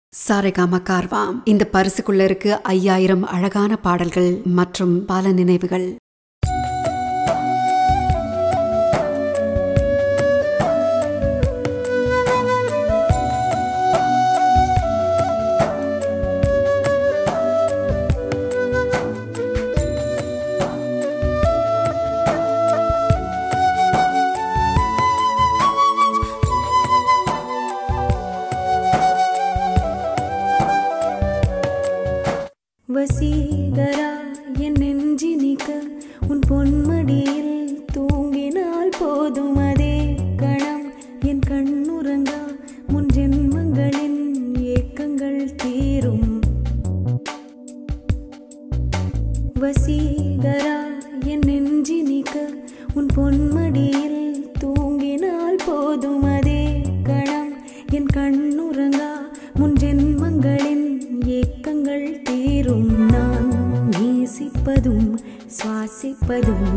சாரேகாமா கார்வாம் இந்த பரிசுக்குள்ள இருக்கு ஐயாயிரம் அழகான பாடல்கள் மற்றும் பல நினைவுகள் வசீகரா என் நெஞ்சினிக்க உன் பொன்மடியில் தூங்கினால் போதும் அதே கணம் என் கண்ணுறங்கா முன் ஜென்மங்களின் ஏக்கங்கள் தீரும் வசீகரா என் நெஞ்சினிக்க உன் பொன்மடியில் தூங்கினால் போதும் அதே கணம் என் கண்ணுறங்கா முன் ஜென்மங்களின் ஏக்கங்கள் தீரும் நான் நேசிப்பதும் சுவாசிப்பதும்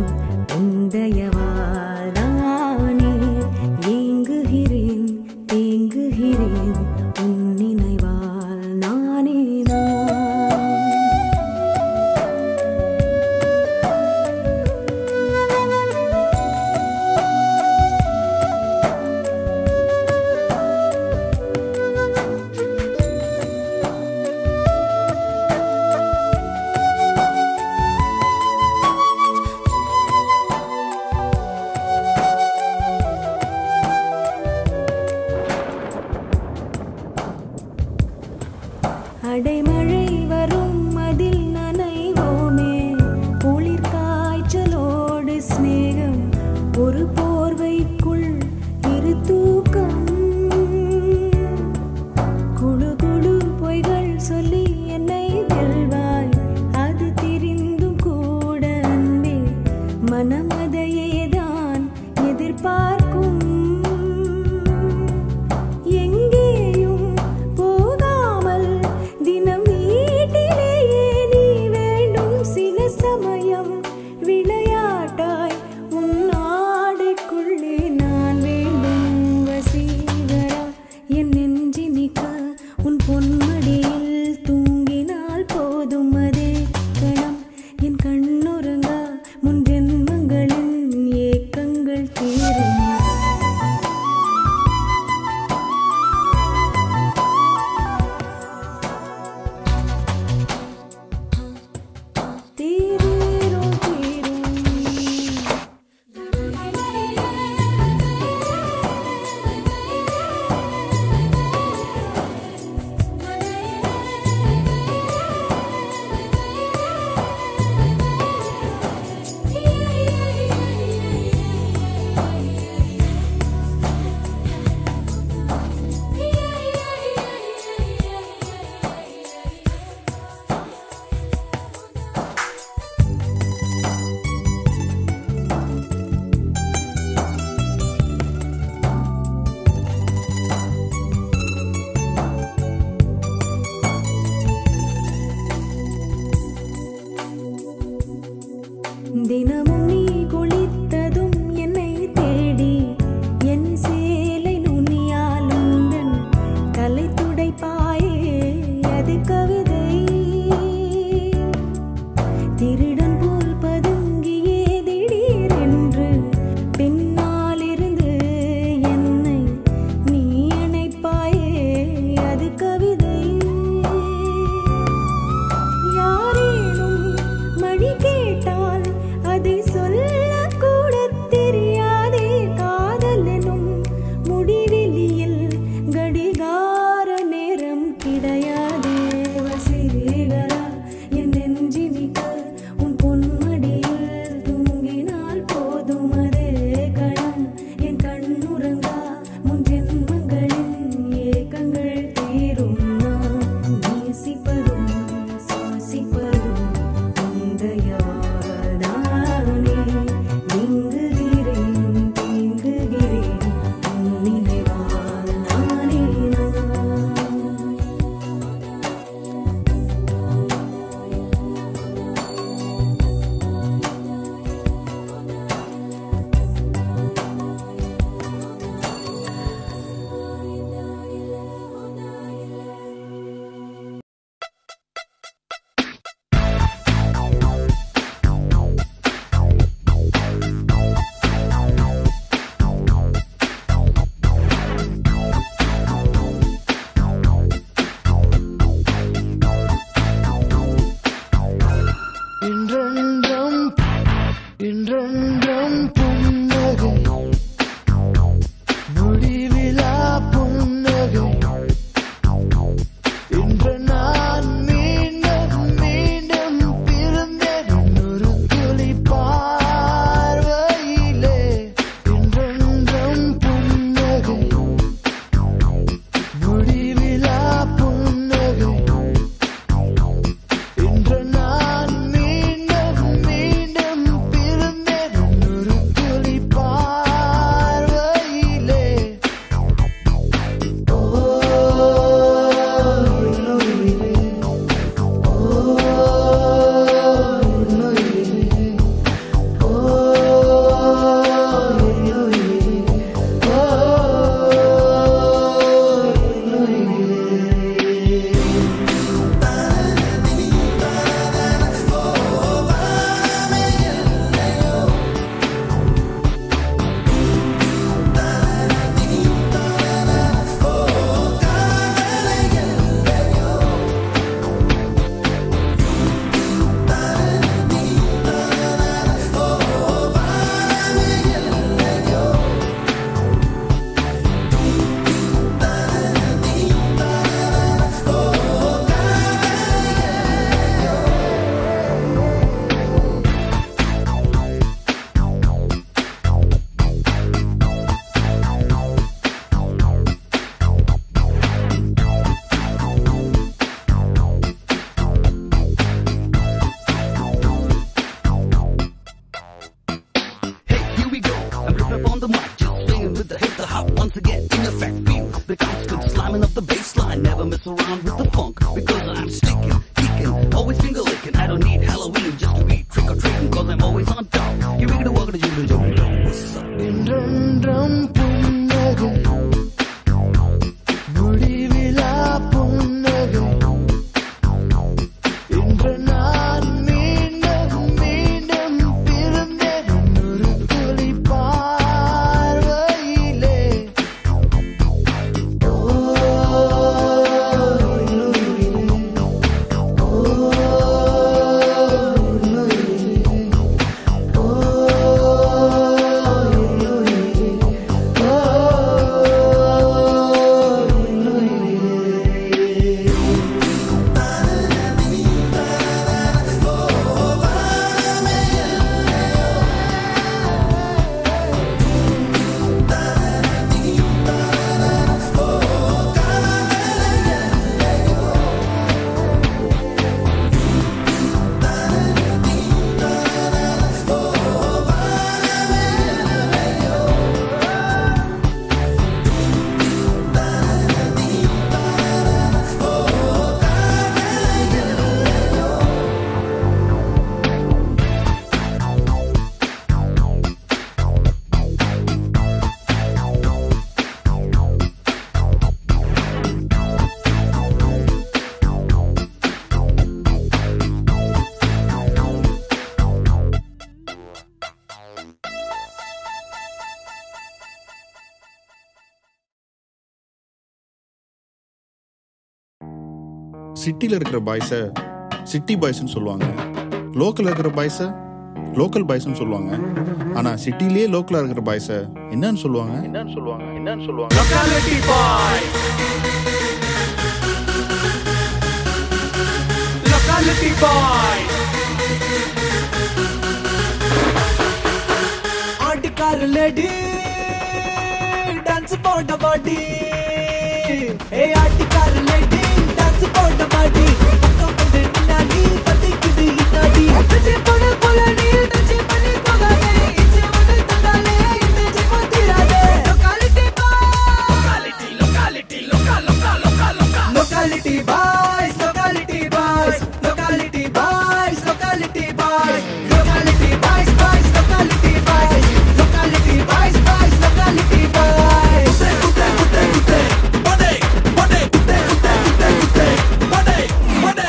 உந்தயவாதானே ஏங்குகிறேன் தேங்குகிறேன் உன் நினைவால் நானே நான் அடைமழை வரும் அதில் நனைவோமே குளிர் காய்ச்சலோடு சிநேகம் ஒரு போர்வைக்குள் இரு தூக்கம் குழு குழு பொய்கள் சொல்லி என்னை வெல்வாய் அது தெரிந்தும் கூட அன்பே மனமதையேதான் எதிர்பார்க்கும் எங்கேயும் போகாமல் தினம் வீட்டிலேயே நீ வேண்டும் சில சமயம் விளையாட்டாய் உன் ஆடைக்குள்ளே நான் வேண்டும் வசீகரா என் நெஞ்சினிக்க உன் பொன்மடியில் தூங்கினால் போதும் அதே கணம் என் கண்ணுறங்கா முன் ஜென்மங்களின் ஏக்கங்கள் தீரும் தீரும் தீரும் never mess around with the funk because I'm sticking, kicking, always finger licking. I don't need Halloween just to be trick or treating because I'm always on top. You make it walk to you to What's up? என்றென்றும் புன்னகை முடிவிலா புன்னகை இன்று நான் மீண்டும் மீண்டும் பிறந்தேன் ஒரு துளி பார்வையிலே ஓ சிட்டியில் இருக்கிற பாய்ஸை சிட்டி பாய்ஸ்னு சொல்லுவாங்க லோக்கலில் இருக்கிற பாய்ஸை லோக்கல் பாய்ஸ்னு சொல்லுவாங்க ஆனால் சிட்டிலேயே லோக்கலாக இருக்கிற பாய்ஸை என்னன்னு சொல்லுவாங்க என்னன்னு சொல்லுவாங்க என்னன்னு சொல்லுவாங்க Locality boy. Locality boy. ஆட்டுக்கார லேடி டான்ஸ் போட்ட பாட்டி ஏ ஆட்டுக்கார லேடி டான்ஸ் போட்ட பாட்டி பக்கம் வந்து நின்னாடி பத்திக்குது இன்னாடி அட்டச்சி போட போல நீ டச்சி பண்ணி போகாதே இச்சி வந்து தந்தாலே இந்த ஜீவன் தீராதே locality locality locality local local local local locality boys locality boys locality boys locality boys locality boys boys locality boys locality boys boys locality boys kutte kutte kutte bode bode kutte kutte kutte kutte bode bode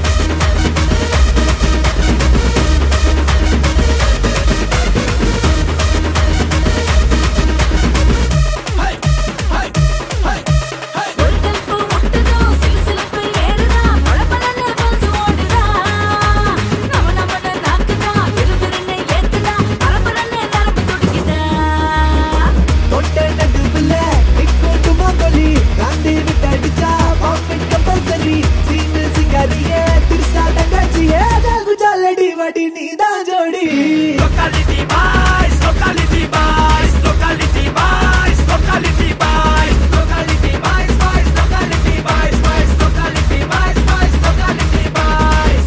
hey hey hey hey ஒருத்தப்பு முட்டுதோ சிலுசிலுப்பு ஏறுதா பளபளன்னு pulse ஓடுதா நம நமன நாக்குதா விறுவிறுன்னு ஏத்துதா பரபரன்னு நரம்பு துடிக்குதா தொட்ட நடுவுல நிக்கோட்டுமா கொலி காந்தி விட்டு அடிச்சா பாக்கெட் கம்பல்சரி சீனு சிங்காரியே திருசா தங்கச்சியே ஜாகு ஜாலடி வடி நீதான் ஜோடி locality boys locality boys locality boys locality boys locality boys boys locality boys boys locality boys boys locality boys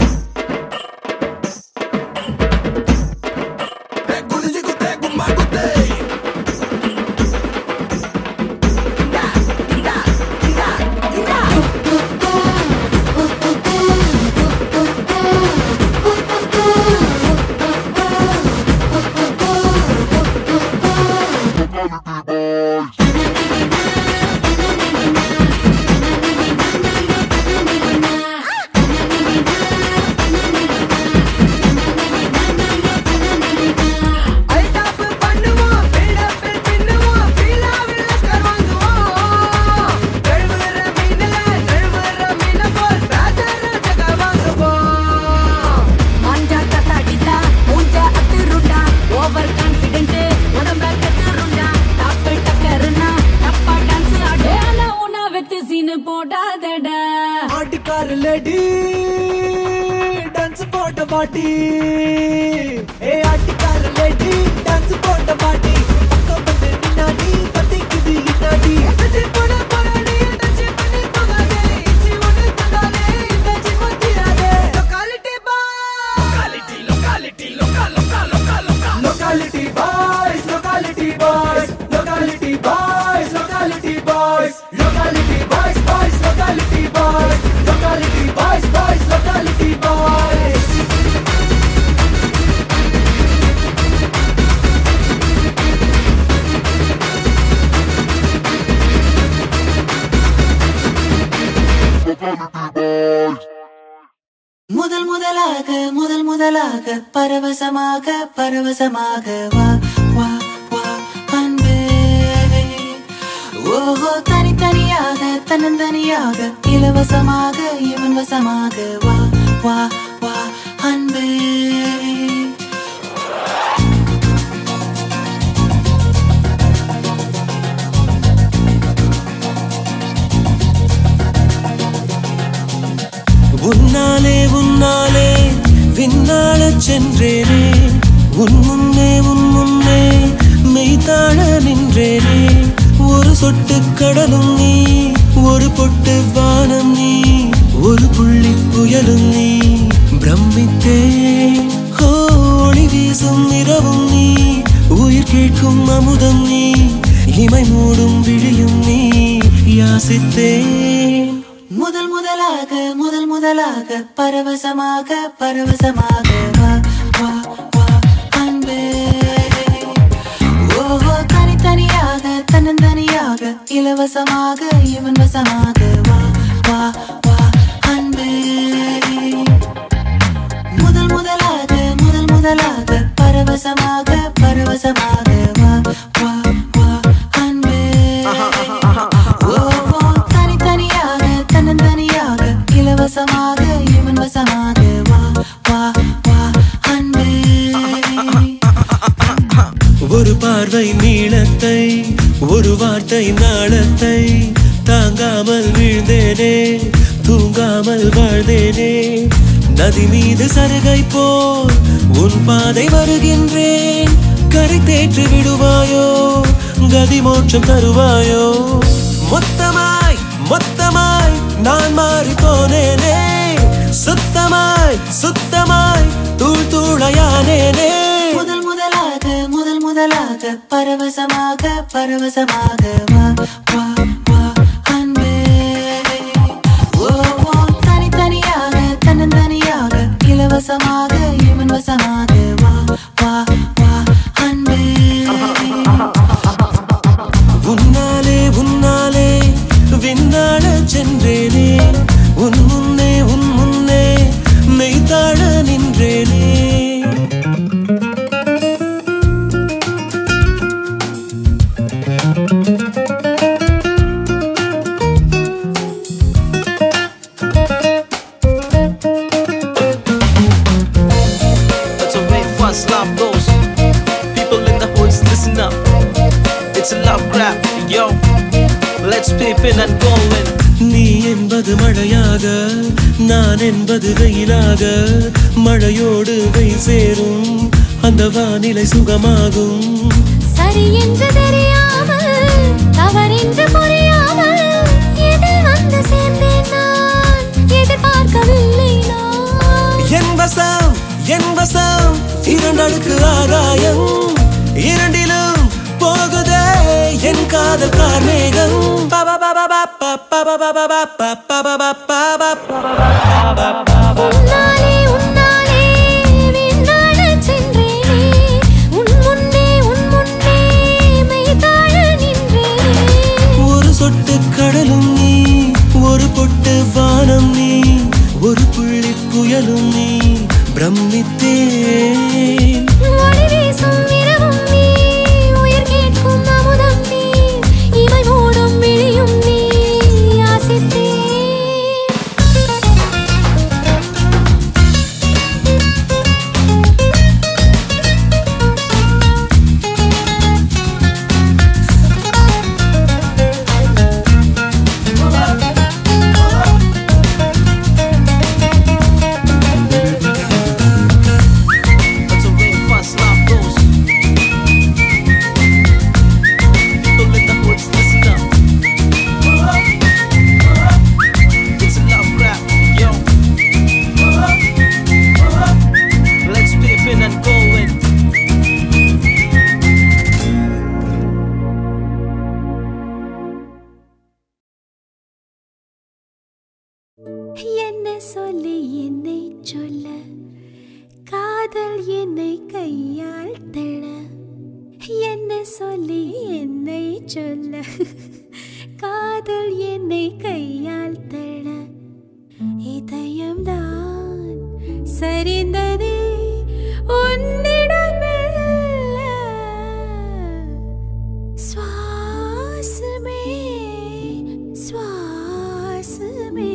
குடிஜி குத்தே கும்மா குத்தே ஐடாப் பண்ணுவோம் பில்டப் பின்னுவோம் ஃபீலாவில் லஸ்கர் வாங்குவோம் கழுவுற மீனல கழுவுற மீன போல் ராஜர் ஜக வாங்குவோம் மாஞ்சா கத்தாடிதா மூஞ்சா அத்துருண்டா ஓவர் கான்ஃபிடென்ட் உடம்ப கத்துருண்டா டாப்பு டக்கருனா டப்பா டான்ஸ் ஆடு ஆனா உனா வெத்து சீனு போடாதடா ஆட்டுக்கார லேடி டான்ஸ் போட்ட பாட்டி ஏ ஆட்டுக்கார லேடி டான்ஸ் போட்ட பாட்டி பக்கம் வந்து நின்னாடி பத்திக்குது இன்னாடி டச்சி போட போறாடி டச்சி பண்ணி போகாதே இச்சி ஒண்ணு தந்தாலே இந்த ஜீவன் தீராதே locality boy locality locality local local local local locality boys locality boys locality boys locality boys locality boys boys locality முதல் முதலாக முதல் முதலாக பரவசமாக பரவசமாக வா வா வா அன்பே ஓஹோ தனித்தனியாக தன்னந்தனியாக இலவசமாக இவன் வசமாக வா வா வா அன்பே உன்னாலே உன்னாலே விண்ணாளச் சென்றேனே உன் முன்னே உன் முன்னே மெய்தாழ நின்றேனே ஒரு சொட்டு கடலும் நீ ஒரு பொட்டு வானம் நீ ஒரு புள்ளி புயலும் நீ பிரமித்தேன் ஓ, ஒளி வீசும் இரவும் நீ உயிர் கேட்கும் அமுதம் நீ இமை மூடும் விழியும் நீ யாசித்தேன் முதல் முதலாக முதல் முதலாக பரவசமாக பரவசமாக வா வா வா அன்பே ஓஹோ தனித்தனியாக தன்னந்தனியாக இலவசமாக இவன் வசமாக வா வா வா அன்பே முதல் முதலாக முதல் முதலாக பரவசமாக பரவசமாக வா வா வா அன்பே ஓஹோ தனித்தனியாக தன்னந்தனியாக இலவசமாக இவன் வசமாக வா வா வா அன்பே ஒரு பார்வை நீளத்தை ஒரு வார்த்தை நாளத்தை தாங்காமல் வீழ்ந்தேனே தூங்காமல் வாழ்ந்தேனே நதி மீது சருகை போல் உன் பாதை வருகின்றேன் கரை தேற்றி விடுவாயோ கதி மோட்சம் தருவாயோ மொத்தமாய் மொத்தமாய் நான் மாறி போனேனே சுத்தமாய் சுத்தமாய் தூள் தூளையானேனே முதல் முதலாக முதல் முதலாக பரவசமாக பரவசமாக வா வா வா அன்பே ஓ ஓ தனித்தனியாக தன்னந்தனியாக இலவசமாக இவன் வசமாக வா வா வா அன்பே உன்னாலே உன்னாலே விண்ணாட சென்றேனே உன் முன்னே உன் முன்னே மெய்தாழ நின்றேனே That's the way fast love goes. People in the hoods, listen up. It's a love grab, yo. Let's peep in and go in. நீ என்பது மழையாக நான் என்பது வெயிலாக மழையோடு வெயில் சேரும் அந்த வானிலை சுகமாகும் சரி என்று தெரியாமல் தவறென்று புரியாமல் எதில் வந்து சேர்ந்தேன் நான் எதிர்பார்க்கவில்லை நான் என் வசம் என் வசம் இரண்டடுக்கு ஆகாயம் இரண்டிலும் போகுதே என் காதல் கார்மேகம் உன்னாலே உன்னாலே விண்ணாடச் சென்றேனே உன் முன்னே உன் முன்னே மெய்தாழ நின்றேனே ஒரு சொட்டு கடலும் நீ ஒரு பொட்டு வானம் நீ ஒரு புள்ளி புயலும் நீ பிரமித்தேன் ஒளி வீசும் இரவும் நீ உயிர் கேட்கும் அமுதம் நீ இமை மூடும் விழியும் நீ யாசித்தேன் That's the way fast love goes. People in the hoods, listen up. It's a love grab, yo. Let's peep in and go in. என்ன சொல்லி என்னை சொல்ல காதல் என்னை கையால் தள்ள என்ன சொல்லி என்னை சொல்ல காதல் என்னை கையால் தள்ள சரிந்ததே உன்னிடமே சுவாசமே சுவாசமே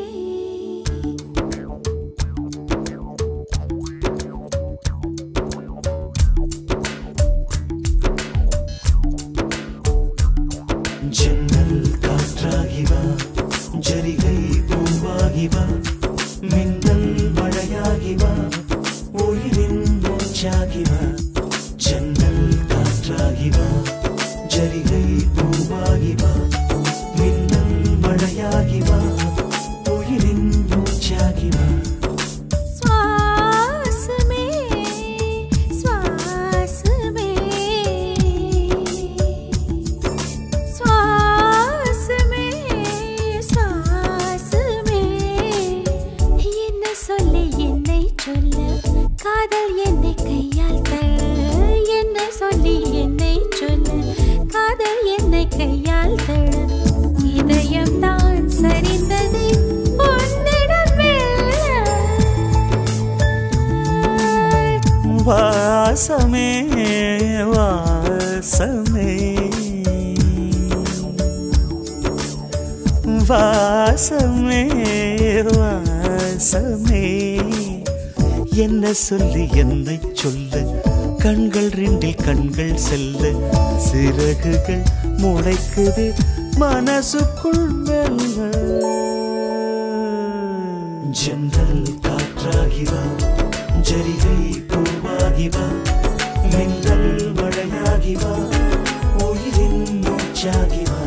ஜன்னல் காற்றாகி வா ஜரிகை பூவாகி வா மின்னல் மழையாகி வா உயிரின் மூச்சாகி வா ஜன்னல் காற்றாகி வா ஜரிகை பூவாகி வா மின்னல் மழையாகி வா உயிரின் மூச்சாகி வா சுவாசமே சுவாசமே சுவாசமே சுவாசமே என்ன சொல்ல என்னை சொல்ல காதல் என்னை கையால் தள்ள என்ன சொல்லி என்னை சொல்ல காதல் என்னை கையால் தள்ள இதயம் தான் சரிந்தது உன்னிடம் மெல்ல. வாசமே வாசமே வாசமே வாசமே என்ன சொல்லி என்னை சொல்ல கண்கள் ரெண்டில் கண்கள் செல்ல சிறகுகள் முளைக்குது மனசுக்குள் மெல்ல ஜன்னல் காற்றாகி வா ஜரிகை பூவாகி வா மின்னல் மழையாகி வா உயிரின் மூச்சாகி வா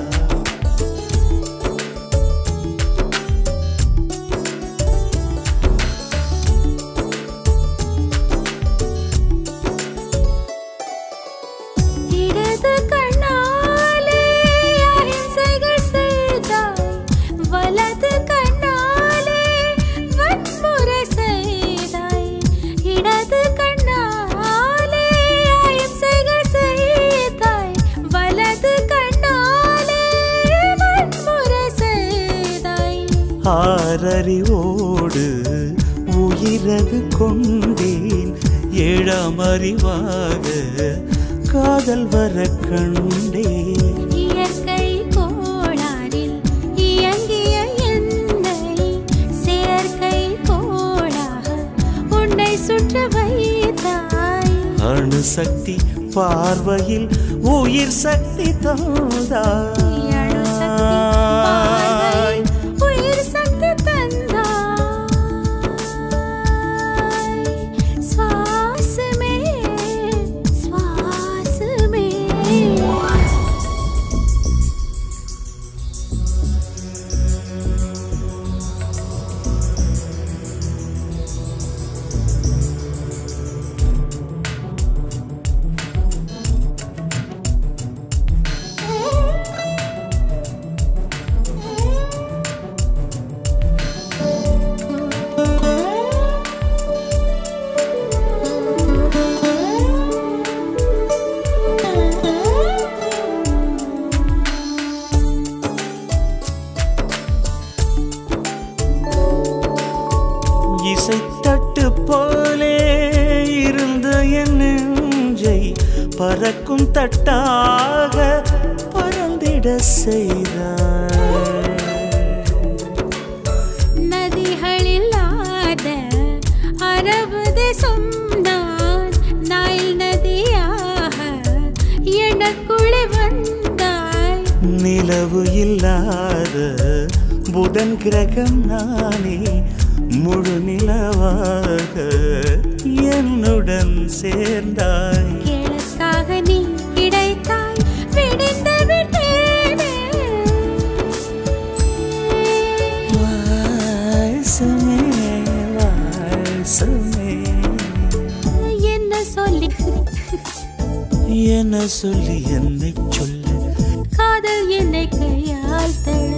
இடது கண்ணாலே அಹಿಂಸைகள் செய்தாய் வலது கண்ணாலே வன்முறை செய்தாய் இடது கண்ணாலே அಹಿಂசைகள் செய்தாய் வலது கண்ணாலே வன்முறை செய்தாய் ஆறறிவோடு உயிரது கொண்டேன் ஏழாம் அறிவாக காதல் வர கண்டேன் இயற்கை கோளாறில் இயங்கிய என்னை செயற்கை கோளாக உன்னை சுற்ற வைத்தாய் அணு சக்தி பார்வையில் உயிர் சக்தி தந்தாய் அணு சக்தி பார்வையில் உயிர் சக்தி தந்தாய் சுவாசமே சுவாசமே இசைத்தட்டு போலே இருந்த என் நெஞ்சை பறக்கும் தட்டாக பறந்திட செய்தாய் நதிகளில்லாத அரபு தேசம் நான் நாயில் நதியாக எனக்குள்ளே வந்தாய் நிலவு இல்லாத புதன் கிரகம் நானே முழு நிலவாக என்னுடன் சேர்ந்தாய் கிழக்காக நீ கிடைத்தாய் விடிந்து விட்டேனே வாசமே வாசமே என்ன சொல்லி என்ன சொல்லி என்னை சொல்ல காதல் என்னை கையால் தழ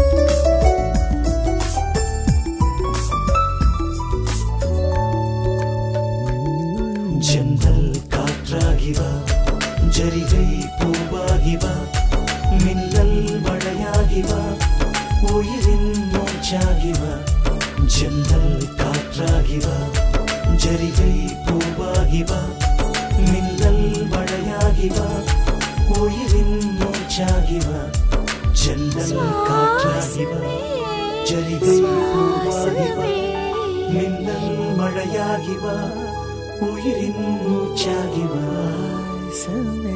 ஜன்னல் காற்றாகி வா ஜரிகை பூவாகி வா மின்னல் மழையாகி வா உயிரின் மூச்சாகி வா ஜன்னல் காற்றாகி வா ஜரிகை பூவாகி வா மின்னல் மழையாகி வா உயிரின் மூச்சாகி வா ஜன்னல் காற்றாகி வா ஜரிகை பூவாகி வா மின்னல் மழையாகி வா உயிரின் மூச்சாகி வா சமே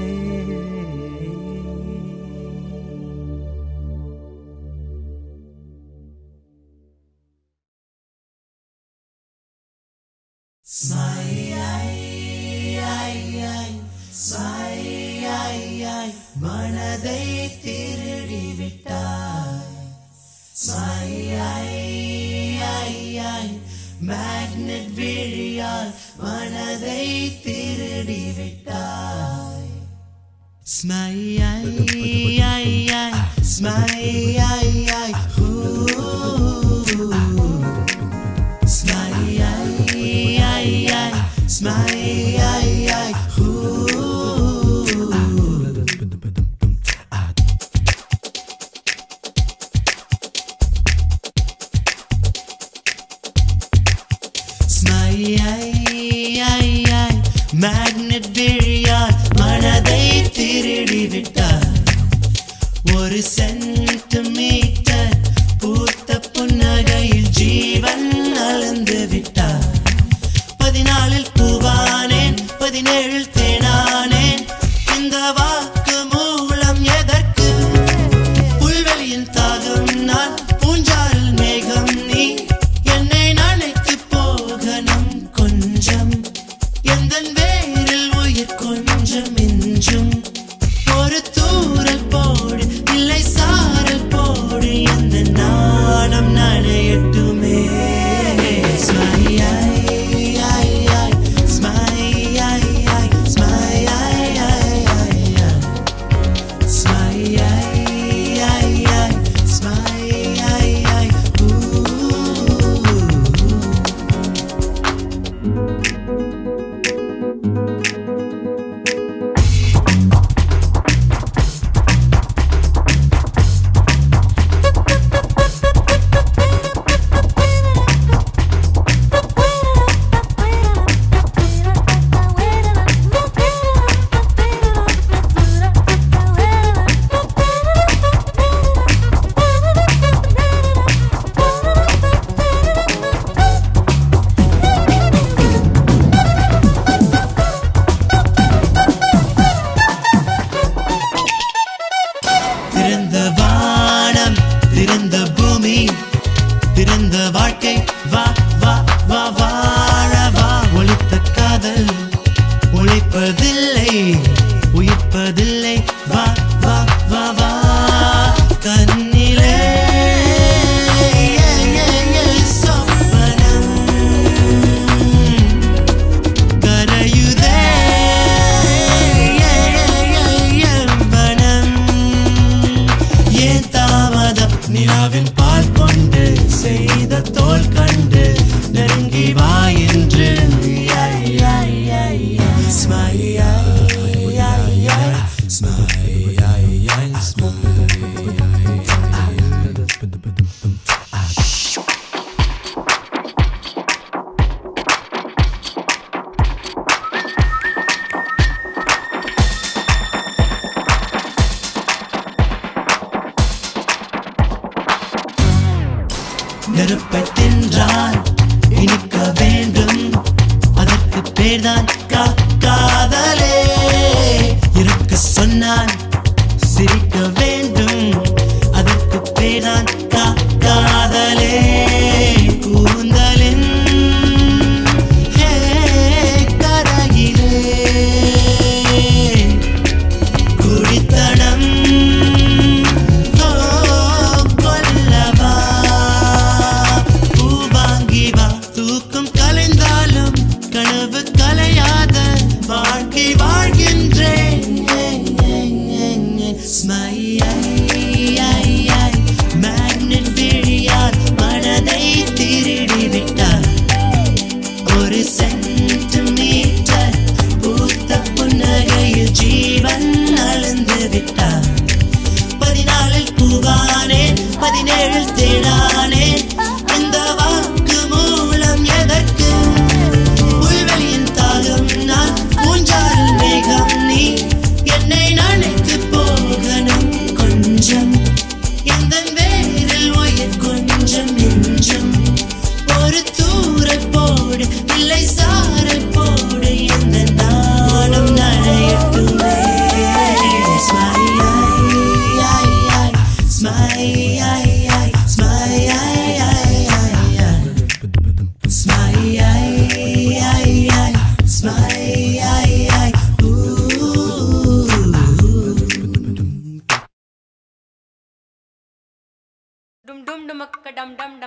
மனதை திருடி விட்டாய் மேக்னெட் விழியால் மனதை திருடி விட்டாய் ஸ்மை ஸ்மை மேக்னெட் விழியால் மனதை திருடி விட்டார் ஒரு சென்டிமீட்டர் பூத்த புன்னகையில் ஜீவன் அளந்து விட்டார் பதினாலில் பூவானேன் பதினேழில் தேனானேன் இந்த வாக்கு மூலம் எதற்கு புல்வெளியின் தாகம் நான் பூஞ்சாரில் மேகம் நீ என்னை நினைத்து போகணும் கொஞ்சம் எந்த வேரில் உயிர் கொஞ்சம் மிஞ்சும் ஒரு தூரல் போடு இல்லை சாரல் போடு எந்த நாணம் நனையட்டுமே ஸ்மை திறந்த வானம் திறந்த பூமி திறந்த வாழ்க்கை வா வா வா வாழ வா ஒளித்த காதல் ஒழிப்பதில்லை உயிர்ப்பதில்லை வா வா வா வா கண்ணிலே சொப்பனம் கரையுதே வனம் ஏன் தாமதம் நிலாவின் பால் கொண்டு செய்த தோல் கண்டு நெருங்கி வா என்று நெருப்பை தின்றால் இனிக்க வேண்டும் அதற்கு பேர்தான் கா காதலே இருக்க சொன்னான் சிரிக்க வேண்டும் அதற்கு பேர்தான் கா காதலே கூந்தலின் ஹே, கரையிலே குடித்தனம் ஓ, கொல்லவா பூ வாங்கி வா தூக்கம் கலைந்தாலும் கனவு கலையாத வாழ்க்கை வாழ்கின்றேன் ஸ்மை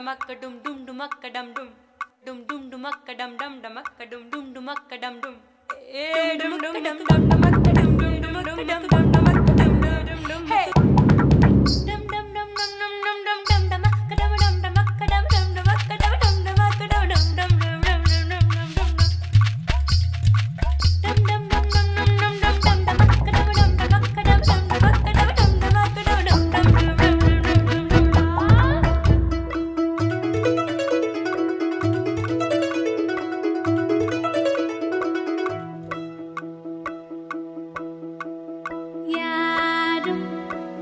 டமக்க டும் டும் டுமக்க டம் டும் டும் டும் டுமக்க டம் டம் டமக்க டும் டும் டுமக்க டம் டும் ஏ டும் டும் டம் டம் டமக்க டும் டும் டுமக்க டம் டம் டமக்க டம் டும் டும் ஹே டம் டம் டம் டம் டம் டம் டம் டம் டமக்க டம் டம் டமக்க டம் டம் டமக்க டம் டம் டமக்க டம் டம் டம் டம் டம் டம் டம் டம் டம் டம் டம் டம் டம் டம் டம் டம் டம் டமக்க டம் டம் டமக்க டம் டம் டமக்க டம் டம் டமக்க டம் டம் டம் டம் டம் டம் டம் டம் யாரும்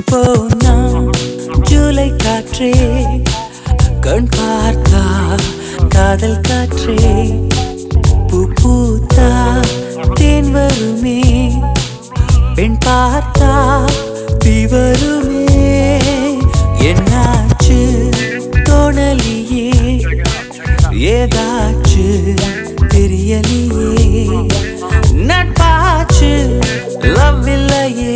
போனா ஜூலை காற்றே கண் பார்த்தா காதல் காற்றே பூ பூத்தா தேன் வருமே பெண் பார்த்தா தீ வருமே என்னாச்சு தோணலியே ஏதாச்சு தெரியலையே நட்பாச்சு லவ் இல்லையே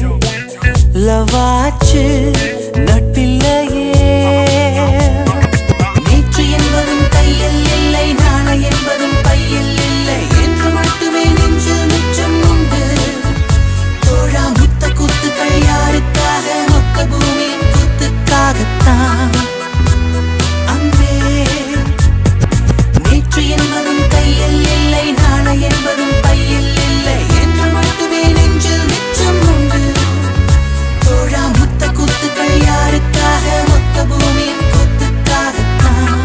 லவாச்சு நட்பில்லையே நேற்று என்பதும் கையில் இல்லை நாளை என்பதும் பையில் இல்லை என்று மட்டுமே நெஞ்சில் மிச்சம் உண்டு தோழா முத்த குத்துக்கள் யாருக்காக மொத்த பூமியின் குத்துக்காகத்தான் அன்பே நேற்று என்பதும் கையில் இல்லை நாளை என்பதும் பையில் இல்லை என்று மட்டுமே நெஞ்சில் மிச்சம் உண்டு தோழா முத்த குத்துக்கள் யாருக்காக மொத்த பூமியின் குத்துக்காகத்தான்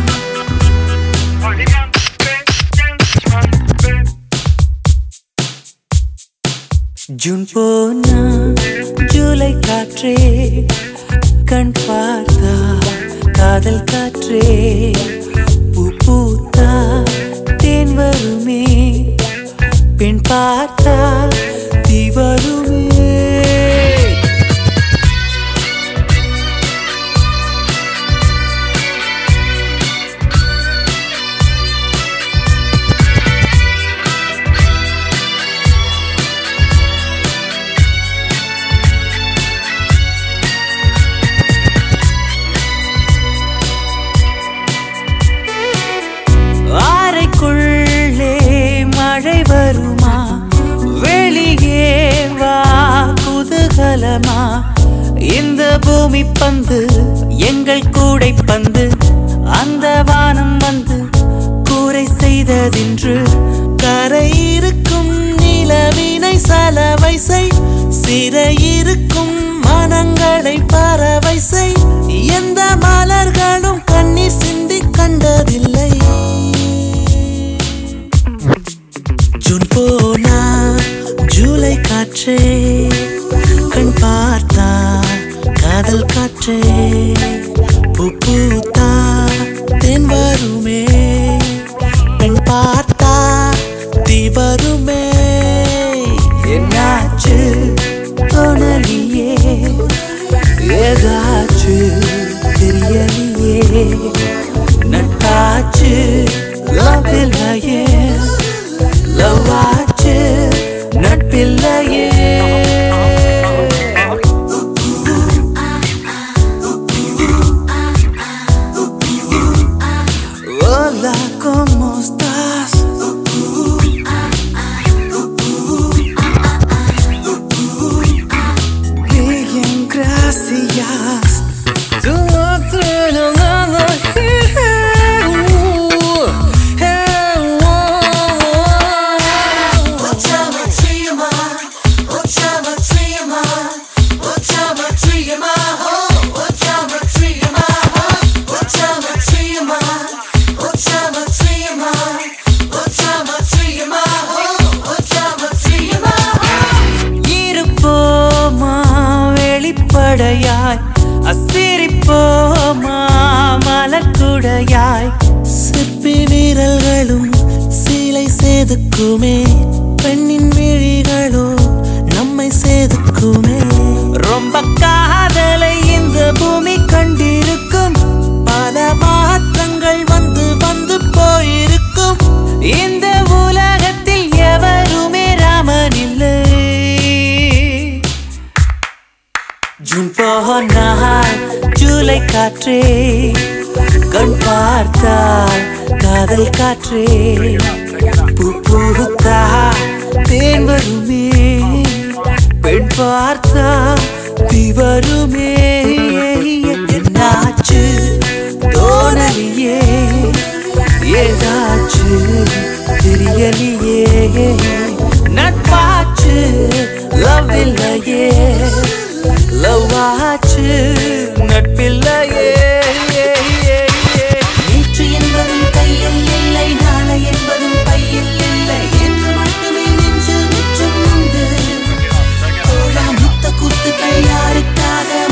ஜூன் போனா ஜூலை காற்றே கண் பார்த்தா காதல் காற்றே பூ பூத்தா தேன் வருமே பெண் பார்த்தா தீ வருமே அறைக்குள்ளே மழை வருமா வெளியே வா குதூகலமா இந்த பூமி பந்து எங்கள் கூடை பந்து அந்த வானம் வந்து கூரை செய்ததின்று கரை இருக்கும் நிலவினை சலவை செய் சிறை இருக்கும் மனங்களை பறவை செய் எந்த மலர்களும் கண்ணீர் சிந்தி கண்டதில்லை ஜூன் போனா ஜூலை காற்றே கண் பார்த்தா காதல் காற்றே பூ பூத்தா தென் வருமே பெண் பார்த்தா தீ வருமே என்னாச்சு தோணலியே ஏதாச்சு தெரியலையே நட்டாச்சு லவ் இல்லையே லவாச்சு நட்பில்லையே Hola, ¿cómo estás? Bien, gracias. Tu otro no nada இருப்போமா வெளிப்படையாய் அசிரிப்போமா மலக்குடையாய் சிற்பி வீரல்களும் சீலை செதுக்குமே பெண்ணின் விழிகளோ நம்மை செதுக்குமே ரொம்ப காதலை இந்த பூமி கண்டிருக்கும் பல மாற்றங்கள் வந்து வந்து போயிருக்கும் இந்த உலகத்தில் எவருமே ராமன் இல்லை ஜூன் போனால் ஜூலை காற்றே கண் பார்த்தால் காதல் காற்றே பூ பூத்தா தேன் வருமே பெண் பார்த்தா தீ வருமே என்னாச்சு தோணலியே ஏதாச்சு தெரியலையே நட்பாச்சு லவ் இல்லையே லவ் ஆச்சு நட்பில்லையே நேற்று என்பதும் கையில் இல்லை நாளை என்பதும் பையில் இல்லை என்று மட்டுமே நெஞ்சில் மிச்சம் உண்டு தோழா முத்த குத்துக்கள் யாருக்காக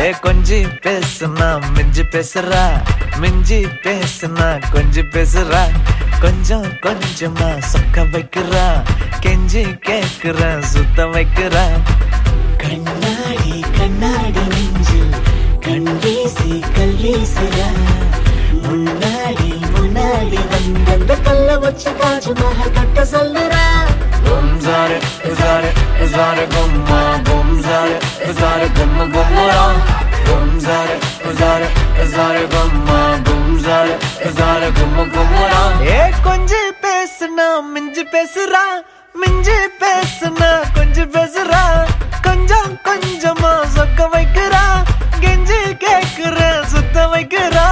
ஏ கொஞ்சி பேசுனா மிஞ்சி பேசுறா மிஞ்சி பேசுனா கொஞ்சி பேசுறா கொஞ்சம் கொஞ்சமா சொக்க வைக்கிறா கெஞ்சி கேக்குறா சுத்த வைக்கிறா கண்ணாடி கண்ணாடி நெஞ்சில் கண் வீசி கல் வீசுறா முன்னாடி முன்னாடி வந்த கல்ல வச்சு தாஜ்மஹல் கட்ட சொல்லுறா Gumzare, zare, zare gumma, gumzare, zare gumma gummara. Gumzare, zare, zare gumma, gumzare, zare gumma gummara. ஏ கொஞ்சி பேசுனா மிஞ்சி பேசுறா மிஞ்சி பேசுனா கொஞ்சம் பேசுறா கொஞ்சம் கொஞ்சமா சொக்க வைக்கிறா கெஞ்சி கேக்குற சுத்த வைக்கிறா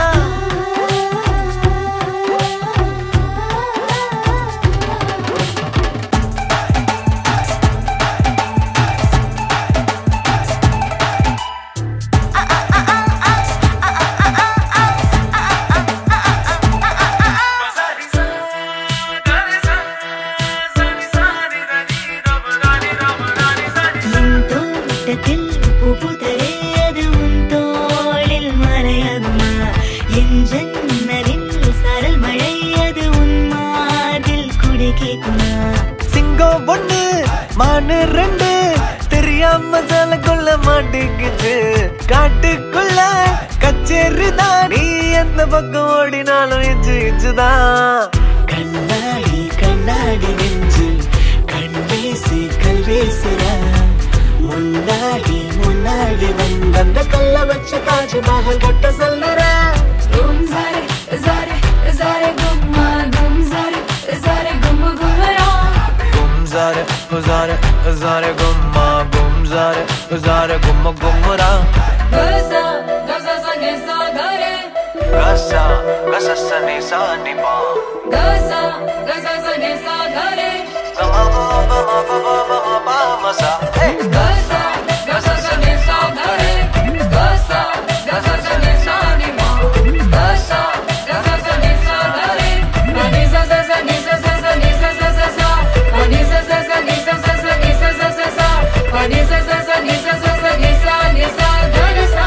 என் தோட்டத்தில் புகுதரே அது உன் தோளில் மறையகுமா என் ஜன்னலில் சரல் மழை அது உன் மாதில் குடை கேக்குமா சிங்கம் ஒண்ணு மானு ரெண்டு தெரியாம கொள்ள மாட்டேங்குது காட்டுக்குள்ள கச்சேரி தான் நீ எந்த பக்கம் ஓடினாலும் இச்சு இச்சுதான் கண்ணாடி கண்ணாடி நெஞ்சு கண் வீசி கல் வீசுறா முன்னாடி முன்னாடி வந்த கல்ல வச்சு தாஜ்மஹல் கட்ட சொல்லுறா Gum zare, zare, zare gumma, gum zare, zare gumma gummara. கும்சார உசார உசார கும்மா கும்சார உசார கும்ம கும்முரா Gasa, gasa sa ne sa gare. கசா கச சனி சானி பா Gasa, gasa sa ne sa gare. மசா Gasa, gasa sa ne sa gare. Gasa, gasa sa ne sa ni ma. Gasa, gasa sa ne sa gare. Ani sa sa sa ni sa sa sa ni sa sa sa sa. Ani sa sa sa ni sa sa sa ni sa sa sa sa. Ani sa sa sa ni sa sa sa ni sa ni sa gare sa.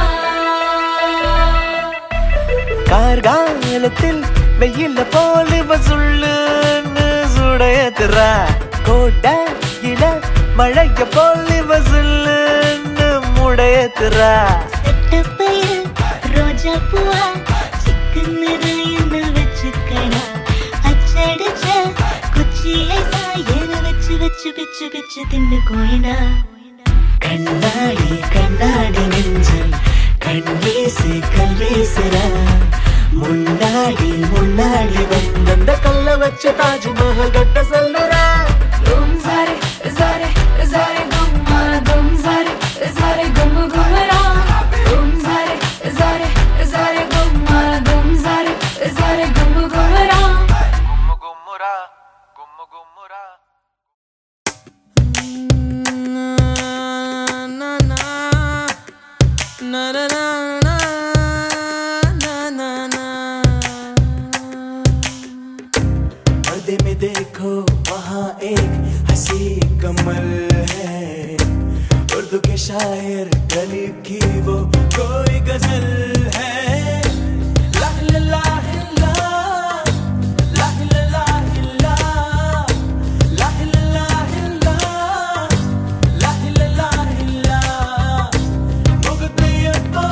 கார்காலத்தில் வெயில போல வசுள்ளுன்னு சுடையத்துறா கோட்டையில மழைய போல வசுள்ளுன்னு முடையத்துறா செட்டப்பையில் ரோஜா பூவா chicken என்ன வச்சுக்கடா அச்சடிச்ச குச்சியை சாயன வச்சு வச்சு பிச்சு பிச்சு தின்னு கோயிடா கண்ணாடி கண்ணாடி நெஞ்சில் கண் வீசி கல் வீசுறா முன்னாடி முன்னாடி வந்த கல்ல வச்சு தாஜ்மஹல் கட்ட சொல்லுறா Gum zare, zare, zare gumma, gum zare, zare gumma gummara. Gum zare, zare, zare gumma, gum zare, zare gumma gummara. पर्दे में देखो वहाँ एक हंसी कमल है उर्दू के शायर गरीब की वो कोई गजल है ला ला ला ला, ला ला ला ला, ला ला ला ला, ला ला ला ला. முகத்தையப்போ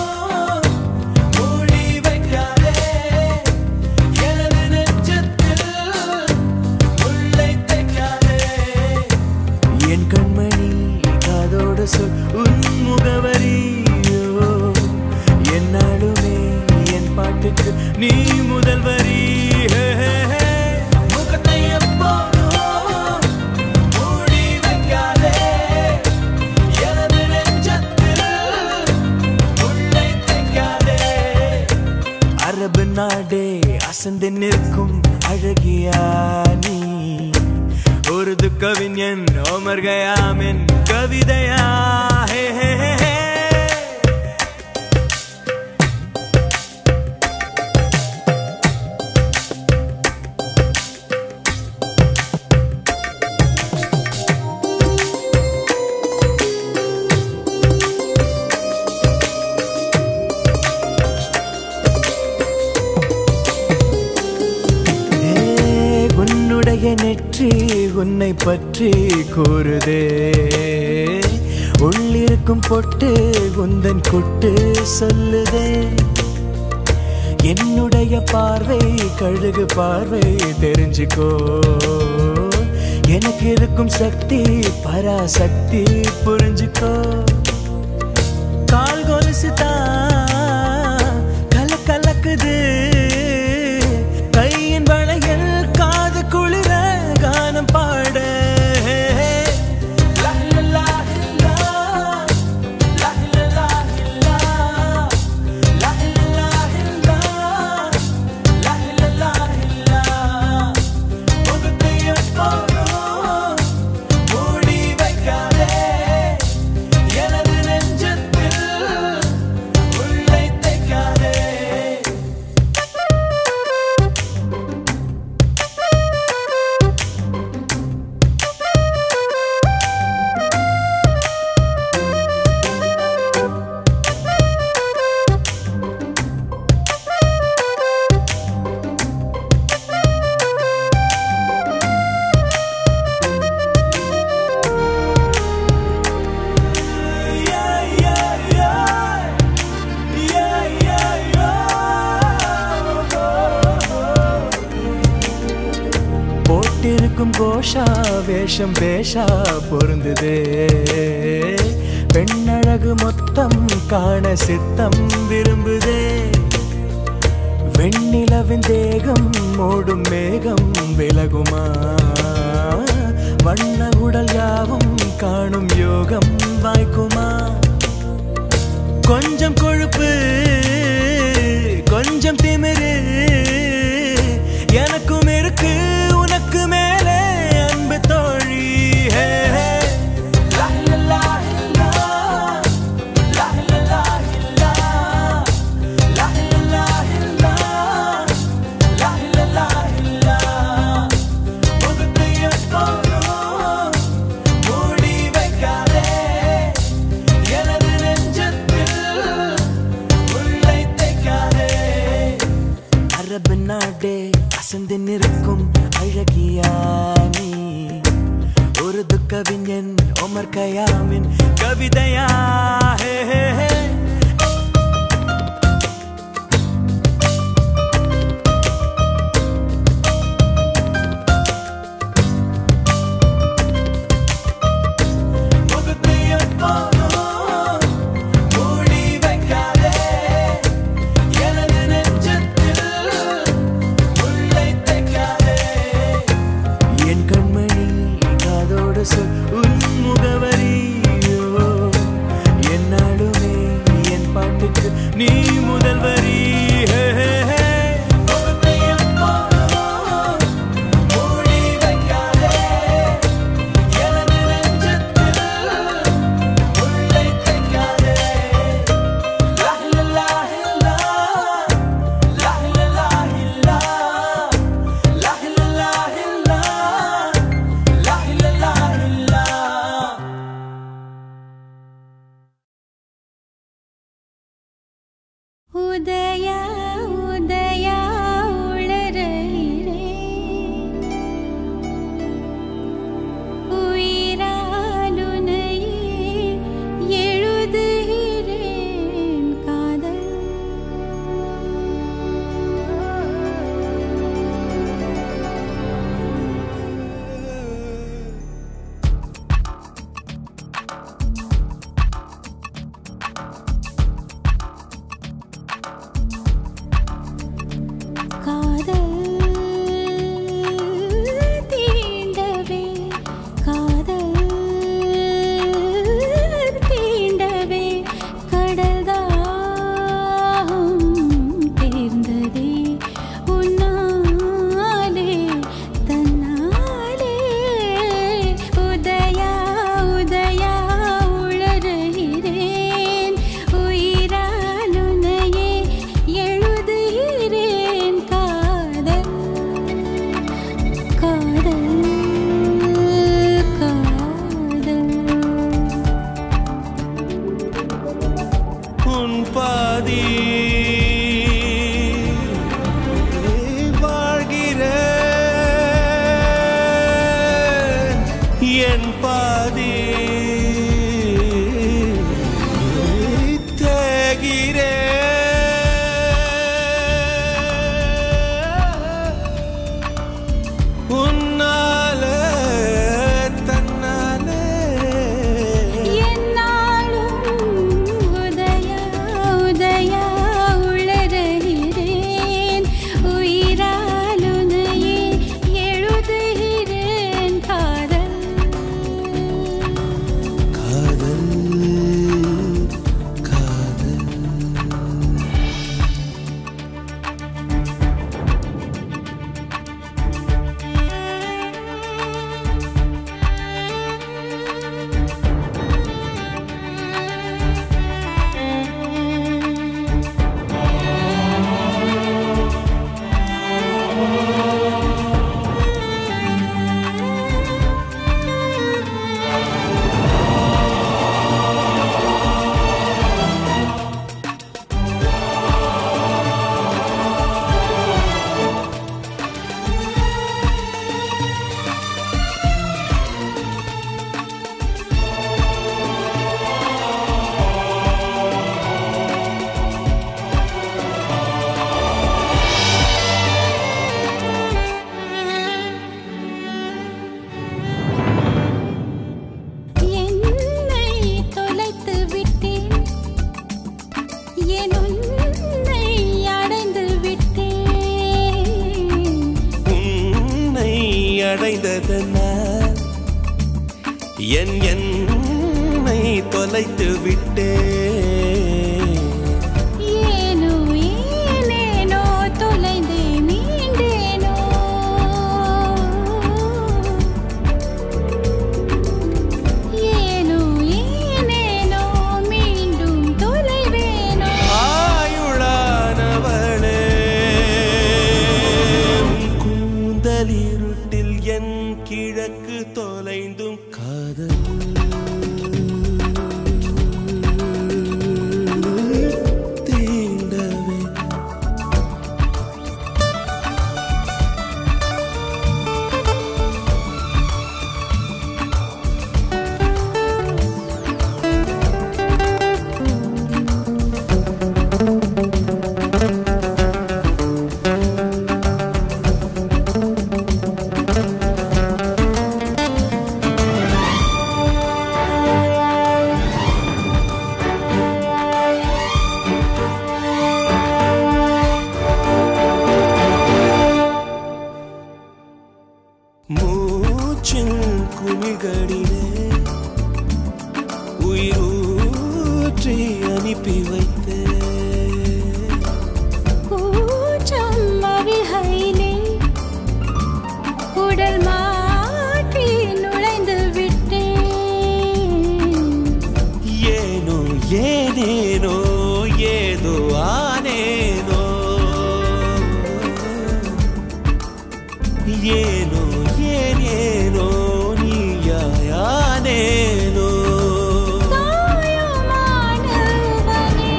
மூடி வைக்காதே எனது நெஞ்சத்தில் முல்லை தைக்காதே என் கண்மணி காதோடு சொல் உன் முகவரியோ என்னாலுமே என் பாட்டுக்கு நீ முதல் வரி ஹே, ஹே, ஹே. முகத்தை எப்போதும் மூடி வைக்காதே எனது நெஞ்சத்தில் முல்லை தைக்காதே அரபு நாடே அசந்து நிற்கும் அழகியா நீ உருது கவிஞன் ஓமர் கயாமின் கவிதையா ஹே ஹே ஹே ஹே உன்னை பற்றி கூறுதே உள்ளிருக்கும் பொட்டு உந்தன் குட்டு சொல்லுதே என்னுடைய பார்வை கழுகு பார்வை தெரிஞ்சுக்கோ எனக்கு இருக்கும் சக்தி பராசக்தி புரிஞ்சுக்கோ கால் கொலுசு தான் கல கலக்குது கையின் வளையல் காது குளிர கானம் பாட லா, லா, லா, லா. லா, லா, லா, லா. லா, லா, லா, லா. லா, லா, லா, லா. முகத்தை எப்போதும் மூடி வைக்காதே எனது நெஞ்சத்தில் உள்ளே தைக்காதே போட்டிருக்கும் கோஷா வேஷம் பேஷா பொருந்துதே பெண்ணழகு மொத்தம் காண சித்தம் விரும்புதே வெண்ணிலவின் தேகம் மூடும் மேகம் விலகுமா வண்ண உடல் யாவும் காணும் யோகம் வாய்க்குமா கொஞ்சம் கொழுப்பு கொஞ்சம் திமிரு எனக்கும் இருக்கு உனக்கு மேலே அன்பு தோழி ஹே, ஹே. லா, லா, லா, லா. லா, லா, லா, லா. லா, லா, லா, லா. லா, லா, லா, லா. முகத்தை எப்போதும் மூடி வைக்காதே எனது நெஞ்சத்தில் உள்ளே தைக்காதே அரபு நாடே அசந்து நிற்கும் அழகியா நீ ஒரு துக்கவிஞன் ஒமர் கயாமின் கவிதையா ஹே, ஹே, ஹே. முகத்தை எப்போதும் மூடி வைக்காதே எனது நெஞ்சத்தில் உள்ளே தைக்காதே என் கண்மணி காதோடு சொல் உன் முகவரியோ என்னாலுமே என் பாட்டுக்கு நீ முதல் வரி ஹே, ஹே, ஹே. முகத்தை எப்போதும் மூடி வைக்காதே எனது நெஞ்சத்தில் உள்ளே தைக்காதே லா, லா, லா, லா. லா, லா, லா, லா. லா, லா, லா, லா. லா, லா, லா, லா. உதய உதய உளரீரே உயிராலுனையே எழுதுகிறேன் காதல் காதல் தீண்டவே காதல் தீண்டவே கடல்தாம் தேர்ந்ததே உன்னாலே தன்னாலே உதயா உதயா உளறுகிறேன் உயிராலுனையே எழுதுகிறேன் காதல் காதல் காதல் உன் பாதி வாழ்கிற அடைந்ததென்ன என் என்னை தொலைத்து விட்டே ஏனோ ஏனேனோ தொலைந்தே மீண்டேனோ ஏனோ ஏனேனோ மீண்டும் தொலைவேனோ ஆயுளானவளே உன் கூந்தலிருட்டில் என் கிழக்கு தொலைந்தும் காதல் தீண்டவே மூச்சின் குமிழ்களிலே உயிரூற்றி அனுப்பி வைத்தே கூச்சம் அவிகையிலே உடல் மாற்றி நுழைந்து விட்டேன் ஏனோ ஏனேனோ ஏதோ ஆனேனோ ஏனோ ஏனேனோ நீயாயானேனோ தாயுமானவனே,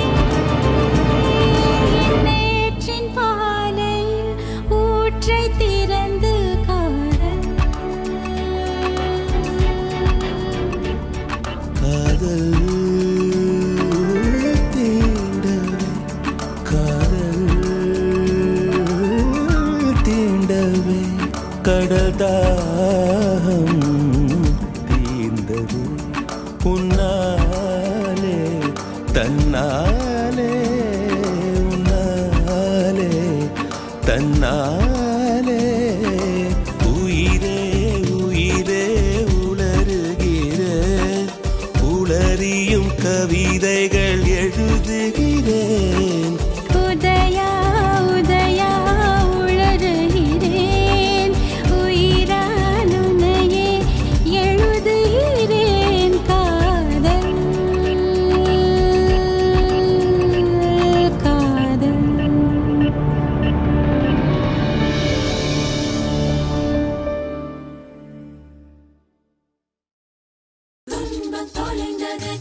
என் நேற்றின் பாலையில் ஊற்றைத் திறந்து காதல் காதல் தீண்டவே காதல் தீண்டவே கடல் தாகம் தீர்ந்தது உன்னாலே தன்னாலே உன்னாலே தன்னாலே உயிரே உயிரே உளறுகிறேன் உளறியும் கவிதைகள் எழுதுகிறேன் உதயா உதயா உளறுகிறேன் உயிரால் உன்னையே எழுதுகிறேன் காதல் காதல் துன்பம் தொலைந்தது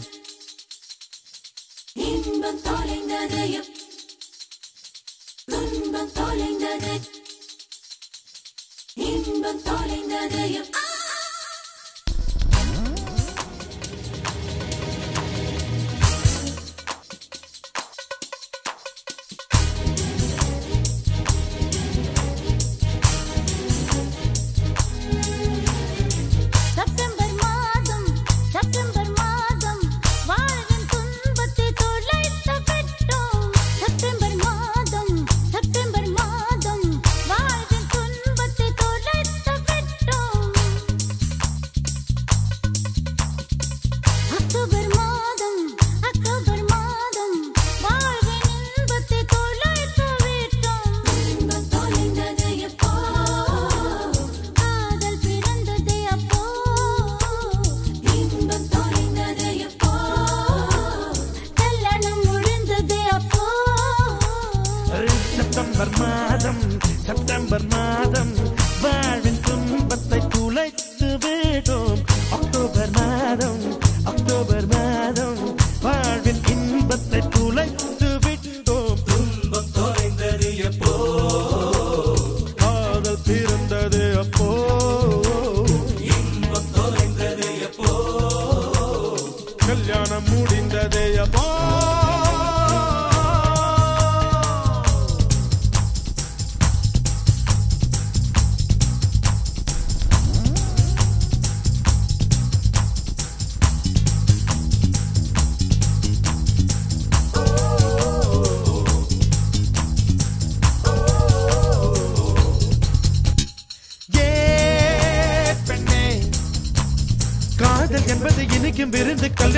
இன்பம் தொலைந்தது துன்பம் தொலைந்தது இன்பம் தொலைந்தது செப்டம்பர் மாதம் செப்டம்பர் மாதம் வாழ்வின் துன்பத்தை தொலைத்து விட்டோம் செப்டம்பர் மாதம் செப்டம்பர் மாதம் வாழ்வின் துன்பத்தை தொலைத்து விட்டோம்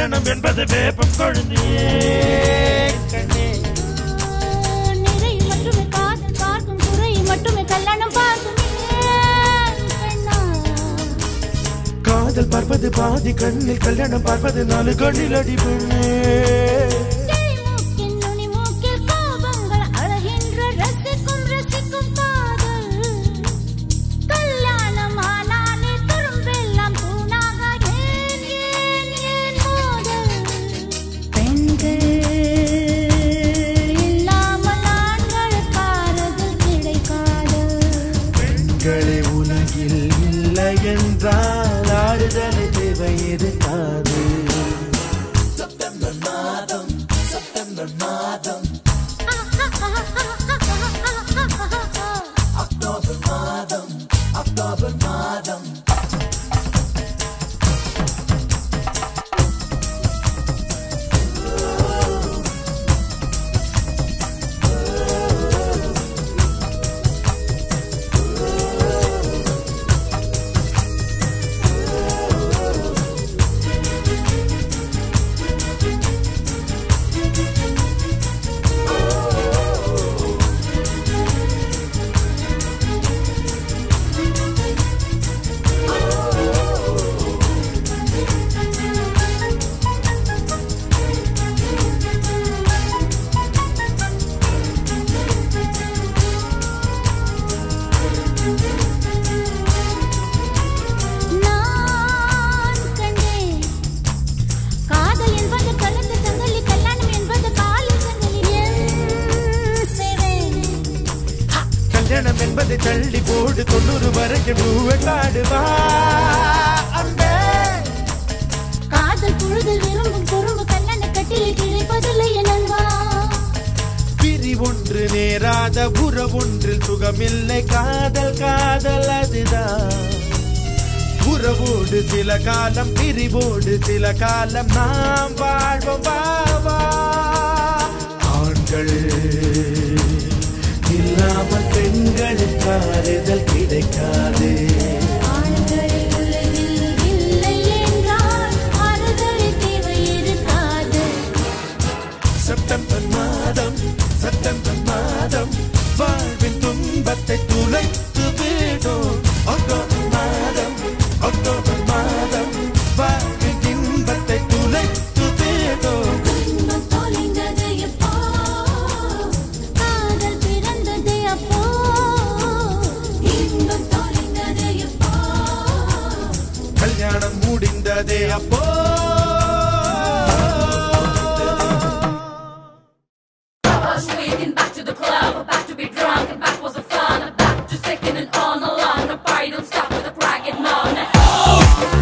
கல்யாணம் என்பது வேப்பம் கொழுந்தியே கண்ணே நிறை மட்டுமே காதல் பார்க்கும் குறை மட்டுமே கல்யாணம் பார்க்கும் ஏன் கண்ணா காதல் பார்ப்பது பாதி கண்ணில் கல்யாணம் பார்ப்பது நாலு கண்ணில் அடி பெண்ணே மூக்கின் நுனி மூக்கில் கோபங்கள் அழகின்ற ரசிக்கும் ரசிக்கும் காதல் கல்யாணம் ஆனாலே துரும்பெல்லாம் தூணாக ஏன் ஏன் ஏன் மோதல் பெண்கள் இல்லாமல் ஆண்கள் பாரதில் கிடைக்காது பெண்களே உலகில் இல்லை என்றால் ஆறுதல் தேவை இருக்காது செப்டம்பர் மாதம் செப்டம்பர் மாதம் அக்டோபர் மாதம் அக்டோபர் மாதம் நான் கண்டேன் காதல் என்பது கழுத்து சங்கிலி கல்யாணம் என்பது காலில் சங்கிலி என் சிறை கல்யாணம் என்பதை தள்ளி போடு தொண்ணூறு வரைக்கும் பூவை காடுவா அன்பே காதல் புழுதல் விரும்பும் குறும்பு கல்லண கட்டில் கிடைப்பதில்லை எனல்வா பிரி ஒன்று நேராத உறவொன்றில் சுகமில்லை காதல் காதல் அதுதான் உறவோடு சில காலம் பிரிவோடு சில காலம் நாம் வாழ்வோம் பாவா ஆண்கள் இல்லாமல் பெண்களுக்கு ஆறுதல் கிடைக்காது ஆண்கள் உலகில் இல்லை என்றால் ஆறுதல் தேவை இருக்காது செப்டம்பர் மாதம் செப்டம்பர் மாதம் வாழ்வின் துன்பத்தை துளைத்து விடும் அக்டோபர் மாதம் அக்டோபர் மாதம் வாழ்வின் இன்பத்தை துளைத்து விடும் இன்பம் தொலைந்தது எப்போ காதல் பிறந்தது அப்போ இன்பம் தொலைந்தது எப்போ கல்யாணம் முடிந்ததே அப்போ Swinging back to the club, back to be drunk, and back was the fun. Back to second and on along. No party don't stop with a ragged moan.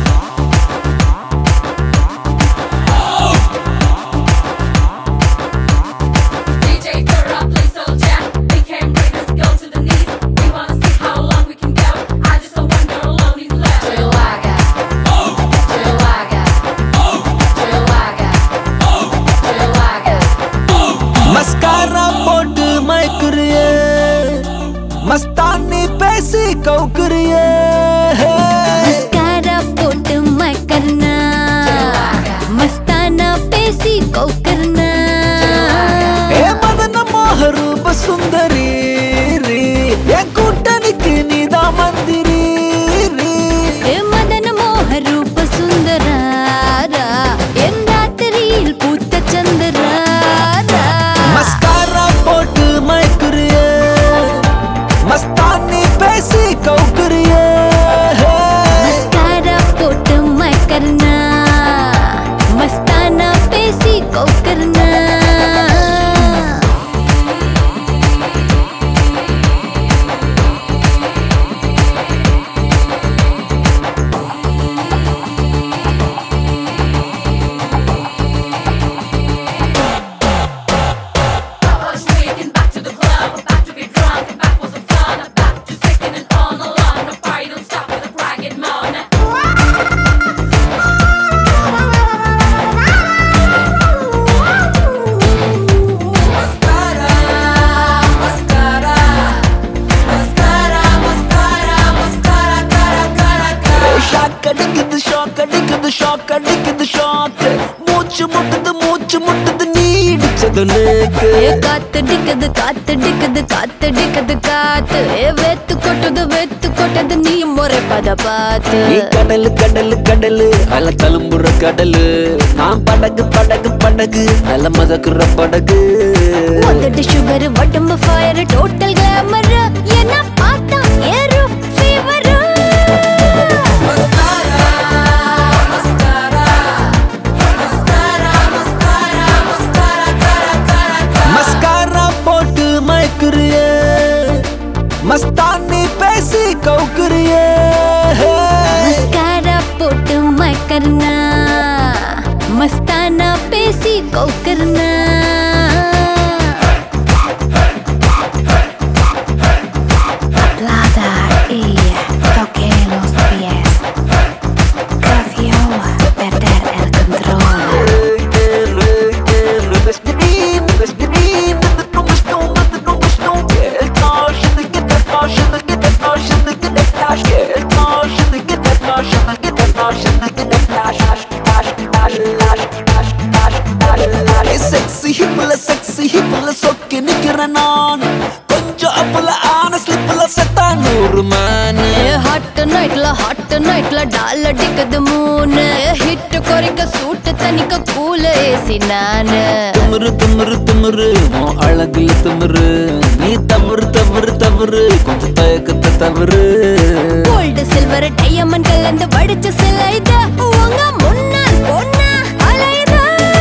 DJ throw up, play so jack. We came ready, let's go to the knees. We wanna see how long we can go. I just don't want girl alone in love. Chihuahua, Chihuahua, Chihuahua, Chihuahua. Mascara போட்டு மயக்குறியே மஸ்தானி பேசி கவுக்குறியே mascara போட்டு மக்கர்னா மஸ்தானா பேசி கோக்கர்னா ஏ மதன மோக ரூப சுந்தரி ரீ. என் கூட்டணிக்கு நீதான் மந்திரி ரீ. ஏ மதன மோக ரூப சுந்தராரா என் ராத்திரியில் பூத்த சந்திராரா மஸ்காரா போட்டு மயக்குறியே மஸ்தானி பேசி கவுக்குறியே வந்து மூச்சு முட்டுது நீ இடிச்சது நேக்கு ஏ காத்தடிக்குது காத்தடிக்குது காத்தடிக்குது காத்து ஏ வெத்து கொட்டுது வெத்து கொட்டது நீ முறைப்பத பார்த்து நீ கடலு கடலு கடலு அல தழும்புற கடலு நான் படகு படகு படகு அல மதக்குற படகு உதட்டு சுகர் உடம்பு ஃபயர் டோட்டல் கிளாமர் என்ன பார்த்தா ஏறும் ஃபீவர் மஸ்காரா போட்டு மயக்குறியே மஸ்தானி பேசி கவுக்குறியே மஸ்காரா போட்டு மயக்கர்னா மஸ்தானா பேசி கௌக்கர்னா Plata y toqué los pies. Creció perder el control. Sexy ஹிப்ல செக்ஸி ஹிப்ல சொக்கி நிக்கிறேன் நான் கொஞ்சம் அப்பல ஆன ஸ்லிப்ல செத்தா நூறு மேனு ஹாட் நைட்ல ஹாட் நைட்ல டால் அடிக்குது மூணு ஹிட் குறைக்க சூட்டு தனிக்க கூல ஏசி நானு திமிரு திமிரு திமிரு உன் அழகுல திமிரு நீ தவறு தவறு தவறு கொஞ்சம் தயக்கத்தை தவறு கோல்டு சில்வர் டையமண்ட் கலந்து வடிச்ச சிலைத உங்க முன்னால் பொண்ணா அலைதா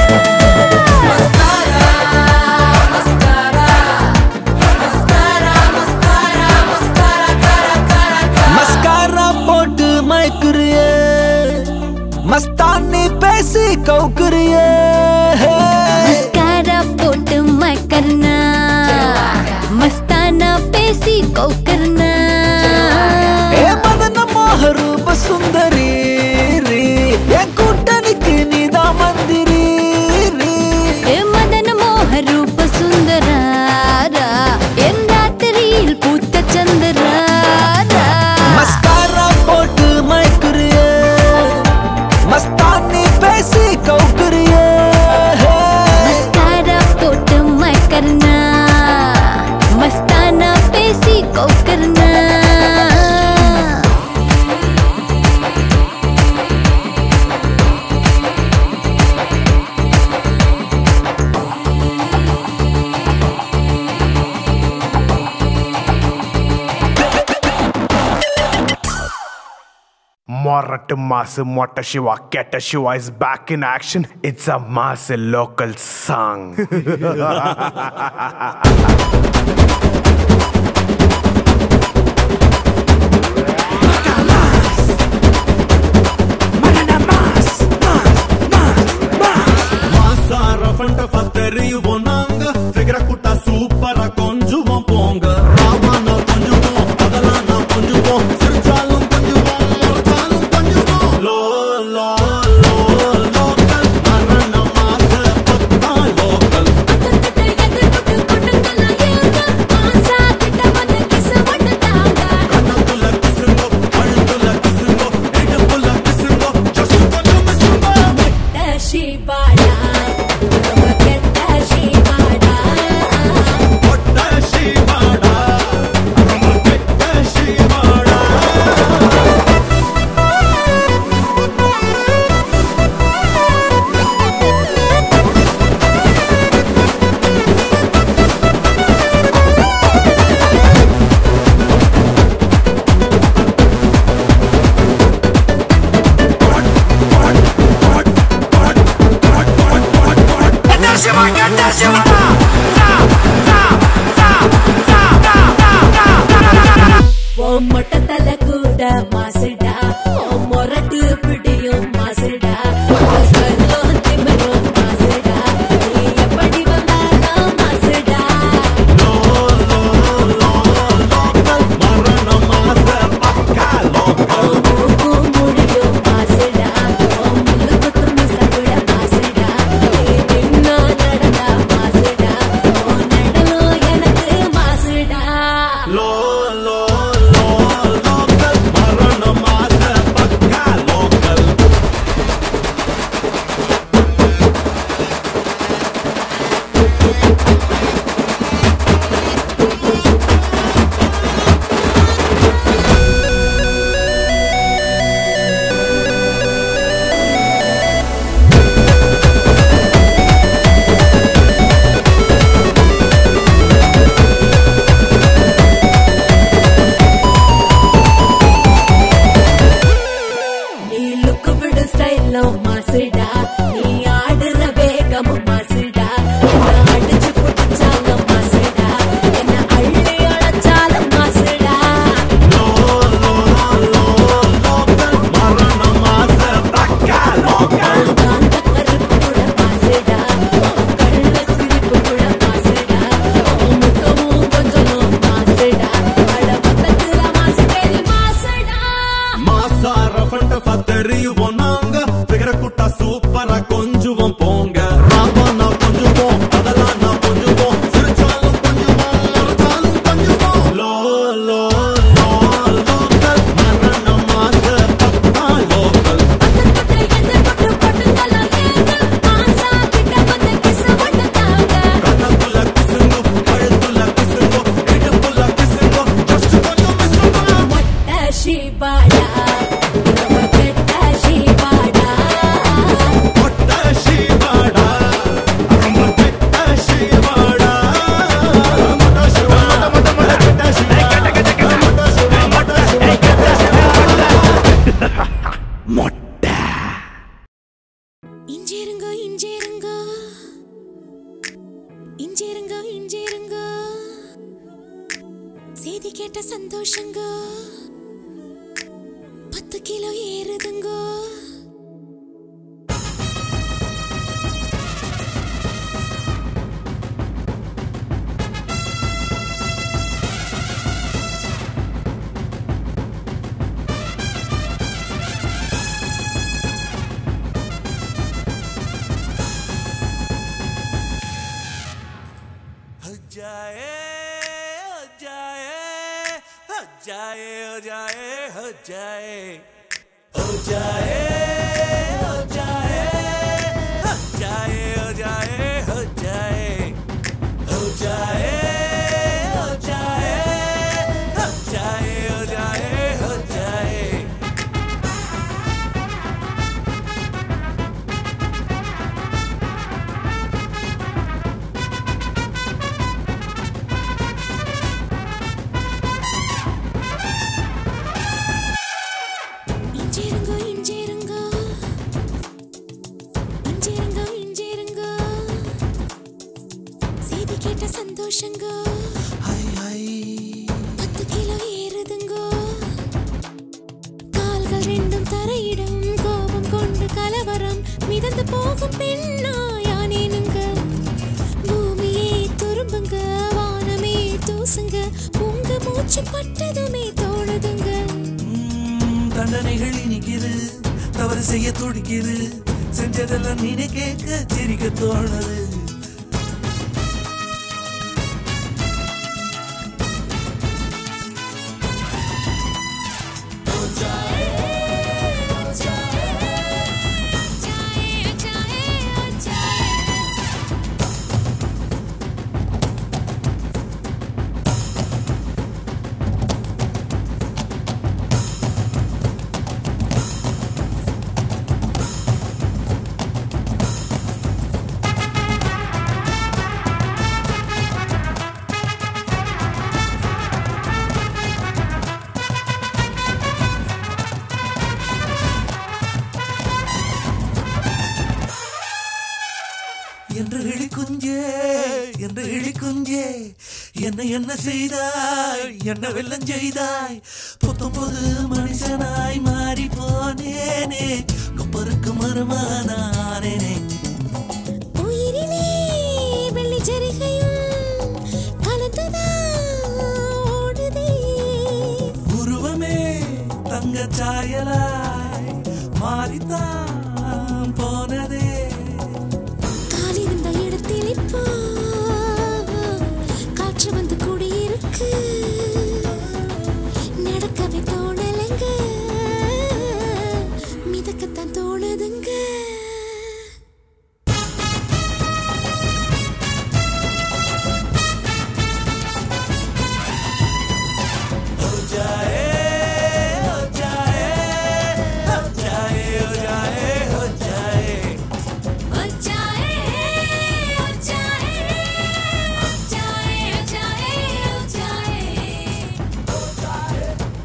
மஸ்காரா போட்டு மயக்குறியே மஸ்தானி பேசி கவுக்குறியே மஸ்காரா போட்டு மக்கர்னா மஸ்தானா பேசி கௌக்கர்னா ஏ மதன மோக ரூப சுந்தரி ரீ. என் கூட்டணிக்கு நீதான் மந்திரி ரீ. ஏ மதன மோக ரூப சுந்தராரா என் ராத்திரியில் பூத்த சந்திராரா மஸ்காரா போட்டு மயக்குறியே மஸ்தானி பேசி கவுக்குறியே மஸ்காரா போட்டு மக்கர்னா மஸ்தானா பேசி கௌக்கர்னா Morat Mass Mota Shiva Keta Shiva is back in action. It's a mass local song. மாசார ஃபண்ட பத்தெறியுவோம் நாங்க சிகர குட்டா சூப்பரா கொஞ்சுவோம் போங்க ராவானா கொஞ்சுவோம் அதெல்லாம் நான் கொஞ்சுவோம் சிரிச்சாலும் கொஞ்சுவோம் முறைச்சாலும் கொஞ்சுவோம் லோ லோ லோ லோக்கல் மரண மாச பத்தா லோக்கல் கண்ணத்துல கிசுங்கோ கழுத்துல கிசுங்கோ இடுப்புல கிசுங்கோ ஜஸ்ட் கொஞ்சம் மிசுங்கோ மொட்டத்தல கூட மாசுடா உன் மொரட்டு பிடியும் மாசுடா உன் சொல்லும் திமிரும் மாசுடா நீ எப்படி வந்தாலும் மாசுடா உன் மூக்கும் முடியும் மாசுடா உன் முள்ளு குத்தும் மிசகுட மாசுடா நீ நின்னா நடந்தா மாசுடா செய்தி கேட்ட சந்தோஷங்க பத்து கிலோ ஏறுதுங்கோ हो जाए हो जाए हो जाए हो जाए हो जाए हो जाए हो जाए हो जाए हो जाए हो जाए हो जाए हो जाए हो जाए हो जाए हो जाए இஞ்சிருங்கோ இஞ்சிருங்கோ இஞ்சிருங்கோ இஞ்சிருங்கோ செய்தி கேட்ட சந்தோஷங்கோ பத்து கிலோ ஏறுதுங்கோ கால்கள் ரெண்டும் தரையிடும் கோபம் கொண்டு கலவரம் மிதந்து போகும் பெண்ணா யானேனுங்க பூமியே துரும்புங்க வானமே தூசுங்க உங்க மூச்சு பட்டதுமே தோணுதுங்க தண்டனைகள் இனிக்குது தவறு செய்ய துடிக்குது செஞ்சதெல்லாம் நினை கேட்க சிரிக்க தோணுது என்று இழி குஞ்சே என்று இழி குஞ்சே என்ன என்ன செய்தாய் என்ன வெள்ளம் செய்தாய் புத்தம் புது மனுஷனாய் மாறி போனேனே கொப்பருக்கு மருமானானேனே உயிரிலே வெள்ளி ஜரிகையும் கலந்துதான் ஓடுதே உருவமே தங்க சாயலாய் மாறித்தான் போனதே காலிருந்த இடத்தில் இப்போ காற்று வந்து கூடியிருக்கு நடக்கவே தோணலைங்க மிதக்கத்தான் தோணுதுங்க हो जाए हो जाए हो जाए हो जाए हो जाए हो जाए हो जाए हो जाए हो जाए हो जाए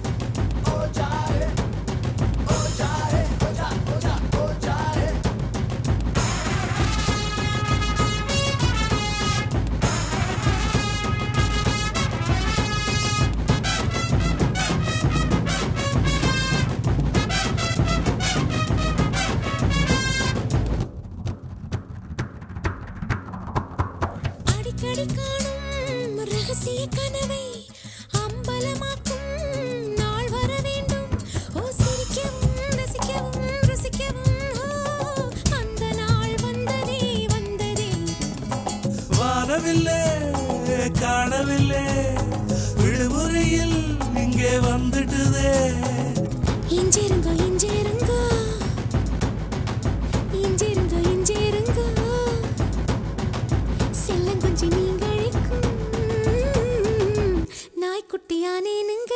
அடிக்கடி காணும் ரகசிய கனவை அம்பலமாக்கும் நாள் வர வேண்டும் ஓ சிரிக்கவும் ரசிக்கவும் ருசிக்கவும் ஓ அந்த நாள் வந்ததே வந்ததே வானவில்லை காணவில்லை விடுமுறையில் இங்கே வந்துட்டுதே இஞ்சிருங்கோ இஞ்சிருங்கோ இஞ்சிருங்கோ இஞ்சிருங்கோ செல்லங்குஞ்சி நீங்கழிக்கும் நாய்க்குட்டியானேனுங்க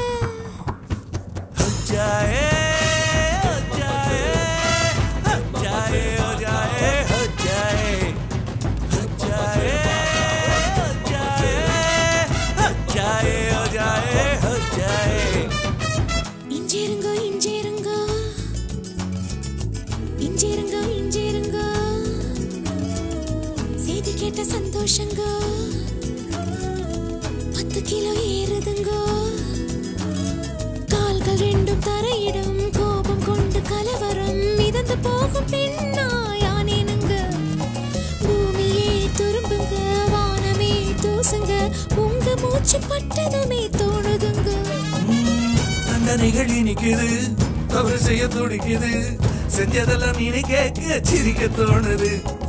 हो जाए हो जाए हो जाए हो जाए हो जाए हो जाए हो जाए हो जाए हो जाए हो जाए இஞ்சிருங்கோ இஞ்சிருங்கோ இஞ்சிருங்கோ இஞ்சிருங்கோ செய்தி கேட்ட சந்தோஷங்கோ பத்து கிலோ ஏறுதுங்கோ கால்கள் ரெண்டும் தரையிடும் கோபம் கொண்டு கலவரம் மிதந்து போகும் பெண்ணா யானேனுங்க பூமியே துரும்புங்க வானமே தூசுங்க உங்க மூச்சு பட்டதுமே தோணுதுங்க தண்டனைகள் இனிக்குது தவறு செய்ய துடிக்குது செஞ்சதெல்லாம் நீ கேட்க சிரிக்க தோணுது